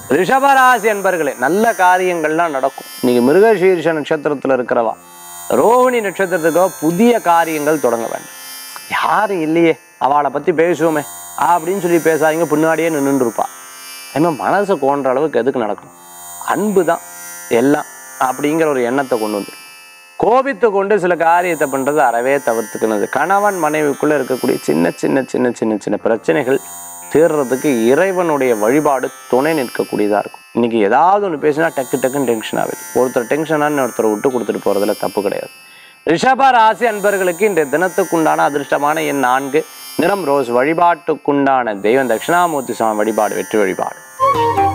ரிஷபராசி என்பர்களே நல்ல காரியங்கள்லாம் நடக்கும் இன்னைக்கு மிருகசீர்ஷ நட்சத்திரத்தில் இருக்கிறவா ரோஹிணி நட்சத்திரத்துக்கோ புதிய காரியங்கள் தொடங்க வேண்டாம் யாரும் இல்லையே அவளை பற்றி பேசுவோமே அப்படின்னு சொல்லி பேசாதீங்க பின்னாடியே நின்றுட்டு இருப்பா அதுமாதிரி மனசு கோன்ற அளவுக்கு எதுக்கு நடக்கணும் அன்பு தான் எல்லாம் அப்படிங்கிற ஒரு எண்ணத்தை கொண்டு வந்துடும் கோபித்து கொண்டு சில காரியத்தை பண்ணுறது அறவே தவிர்த்துக்கணுது கணவன் மனைவிக்குள்ளே இருக்கக்கூடிய சின்ன சின்ன சின்ன சின்ன சின்ன பிரச்சனைகள் தீர்றதுக்கு இறைவனுடைய வழிபாடு துணை நிற்கக்கூடியதாக இருக்கும் இன்னைக்கு ஏதாவது ஒன்று பேசினா டக்கு டக்குன்னு டென்ஷன் ஆகுது ஒருத்தர் டென்ஷனான ஒருத்தரை விட்டு கொடுத்துட்டு போகிறதுல தப்பு கிடையாது ரிஷப ராசி அன்பர்களுக்கு இன்றைய தினத்துக்குண்டான அதிர்ஷ்டமான எண் நான்கு நிறம் ரோஸ் வழிபாட்டுக்குண்டான தெய்வம் தட்சிணாமூர்த்தி சுவாமி வழிபாடு வெற்றி வழிபாடு